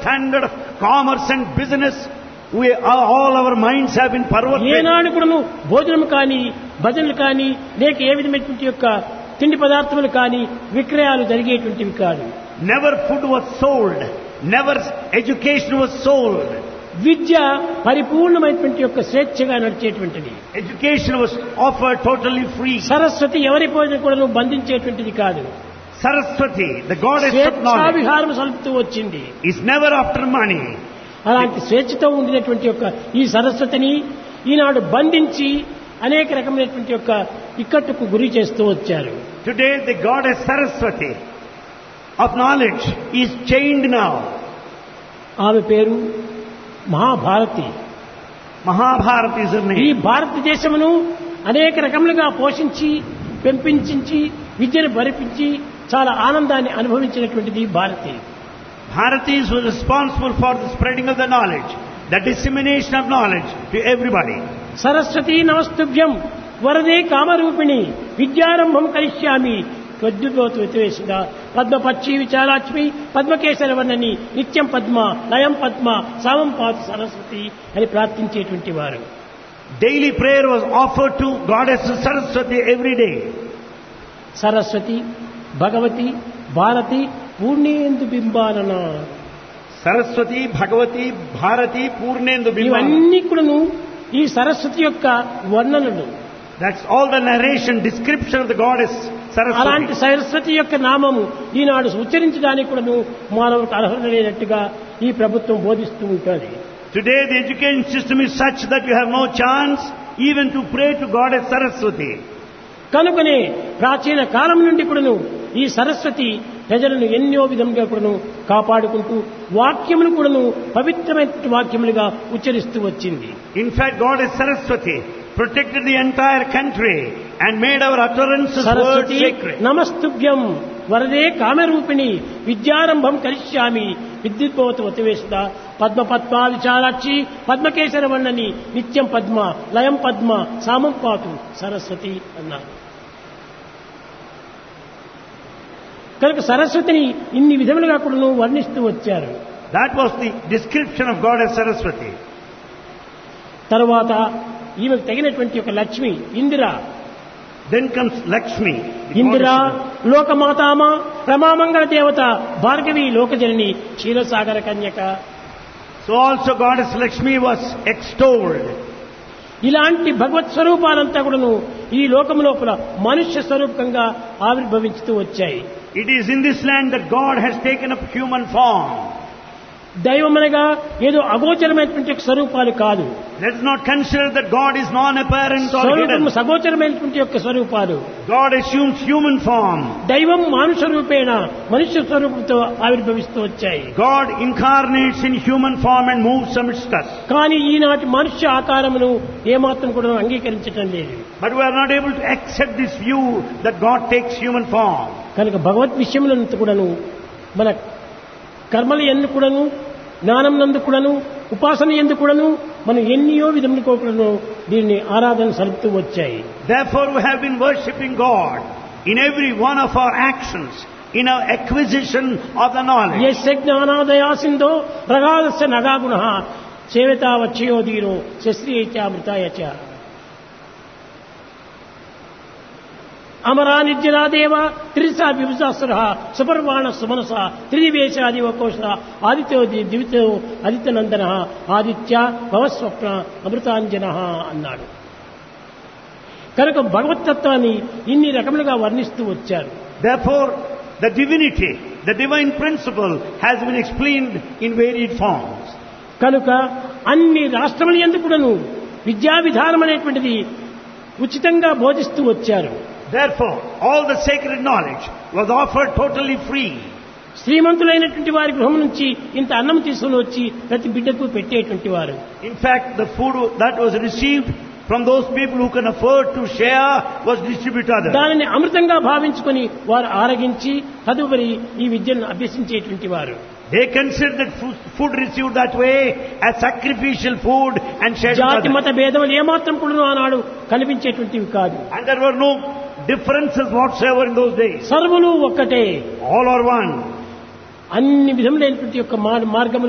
standard of commerce and business, we, all our minds have been perverted. ఏనాడు కూడాను భోజనం కానీ భజనలు కానీ లేక ఏ విధమైనటువంటి యొక్క తిండి పదార్థములు కానీ విక్రయాలు జరిగేటువంటివి కాదు Never food was sold. Never education was sold. విద్య పరిపూర్ణమైనటువంటి యొక్క స్వేచ్ఛగా నడిచేటువంటిది Education was offered totally free. Saraswati ఎవరి భోజనం కూడా బంధించేటువంటిది కాదు Saraswati, the goddess of knowledge, స్వేచ్ఛావిహారం సలుపుతూ వచ్చింది is never after money. అలాంటి స్వేచ్ఛతో ఉండినటువంటి యొక్క ఈ సరస్వతిని ఈనాడు బంధించి అనేక రకమైనటువంటి యొక్క ఇక్కట్టుకు గురి చేస్తూ వచ్చారు Today, the goddess Saraswati of knowledge is chained now. ఆమె పేరు మహాభారతి Mahabharata is her ఈ name. భారతదేశమును అనేక రకములుగా పోషించి పెంపించి విద్యను భరిపించి చాలా ఆనందాన్ని అనుభవించినటువంటిది Bharati Bharatis were responsible for the spreading of the knowledge, the dissemination of knowledge to everybody. Saraswati నమస్తుభ్యం వరదే కామరూపిణి విద్యారంభం కరిష్యామి త్వద్యుతోతు వ్యతివేశింద పద్మపక్షి విచారాక్ష్మి పద్మకేశర వర్ణని నిత్యం పద్మ లయం పద్మ సామం పాతు సరస్వతి అని ప్రార్థించేటువంటి వారు Daily prayer was offered to goddess Saraswati every day. Saraswati Bhagavati Bharati పూర్ణేందు బింబాలన Saraswati, Bhagavati, Bharati, Purnendu Bimbana. ఇవన్నీ కూడాను ఈ సరస్వతి యొక్క వర్ణనలు That's all the narration, description of the goddess అలాంటి Saraswati. సరస్వతి యొక్క నామము ఈనాడు ఉచ్చరించడానికి కూడాను మానవులకు అర్హత లేనట్టుగా ఈ ప్రభుత్వం బోధిస్తూ ఉంటుంది Today the education system is such that you have no chance even to pray to goddess Saraswati. కనుకనే ప్రాచీన కాలం నుండి కూడాను ఈ సరస్వతి ప్రజలను ఎన్నో విధంగా కూడాను కాపాడుకుంటూ వాక్యములు కూడాను పవిత్రమైన వాక్యములుగా ఉచ్చరిస్తూ వచ్చింది In fact, goddess Saraswati protected the entire country and made our utterances words Saraswati sacred. నమస్తుభ్యం వరదే కామరూపిణి విద్యారంభం కరిష్యామి విద్యుద్భవతి వతివేశిత పద్మ పద్మ విచారాక్షి పద్మకేశర వర్ణని నిత్యం పద్మ లయం పద్మ సామం పాతు సరస్వతి అన్నారు కనుక సరస్వతిని ఇన్ని విధములుగా కూడా వర్ణిస్తూ వచ్చారు That was the description of goddess Saraswati. తరువాత ఈమెకు తగినటువంటి ఒక Lakshmi Indira Then comes Lakshmi. the Indira goddess లోకమాతామ రమామంగళ దేవత భార్గవి లోకజనని క్షీరసాగర కన్యక So also goddess Lakshmi was extolled. ఇలాంటి భగవత్ స్వరూపాలంతా కూడాను ఈ లోకం లోపల మనుష్య స్వరూపంగా ఆవిర్భవించుతూ వచ్చాయి It is in this land that God has taken up human form. దైవమనగా ఏదో అగోచరమైనటువంటి యొక్క స్వరూపాలు కాదు Let us not consider that God is non-apparent or స్వరూపము hidden. సగోచరమైనటువంటి యొక్క స్వరూపాలు God assumes human form. దైవం మానుష రూపేణ మనుష్య స్వరూపంతో ఆవిర్భవిస్తూ వచ్చాయి God incarnates in human form and moves amidst us. కానీ ఈనాటి మనుష్య ఆకారమును ఏమాత్రం కూడా అంగీకరించటం లేదు But we are not able to accept this view that God takes human form. కనుక భగవద్ విషయములంతా కూడాను మన కర్మల ఎందు కూడాను జ్ఞానం నందు కూడాను ఉపాసన ఎందు కూడాను మనం ఎన్నో విధములకు కూడాను దీన్ని ఆరాధన సలుపుతూ వచ్చాయి Therefore we have been worshipping God in every one of our actions, in our acquisition of the knowledge. యస్య జ్ఞానాదయా సింధో ప్రగాదస్య నగాగుణ సేవతావచ్చయోధీరో శస్త్రియత్యామృతాయ చ అమరా నిర్జనాదేవ త్రిసా విభుజాసుర సుపర్వాణ సుమనస త్రిదివేశాదివకోష ఆదిత్యో ది- దివితో ఆదిత్యనందన ఆదిత్య భవస్వప్న అమృతాంజన అన్నాడు కనుక భగవతత్వాన్ని ఇన్ని రకములుగా వర్ణిస్తూ వచ్చారు Therefore, the divinity, the divine principle has been explained in varied forms. కనుక అన్ని రాష్ట్రముల ఎందుకు కూడాను విద్యా విధానం అనేటువంటిది ఉచితంగా బోధిస్తూ వచ్చారు Therefore, all the sacred knowledge was offered totally free. శ్రీమంతులైనటువంటి వారి గృహం నుంచి ఇంత అన్నం తీసుకుని వచ్చి ప్రతి బిడ్డకు పెట్టేటువంటి వారు In fact, the food that was received from those people who can afford to share was distributed to others. దానిని అమృతంగా భావించుకొని వారు ఆరగించి తదుపరి ఈ విద్యను అభ్యసించేటువంటి వారు They considered that food, food received that way as sacrificial food and shared with జాతి others. మత భేదములు ఏమాత్రం కూడా ఆనాడు కనిపించేటువంటివి కాదు And there were no differences whatsoever in those days. సర్వులు ఒక్కటే All are one. అన్ని విధములైనటువంటి యొక్క మార్గములు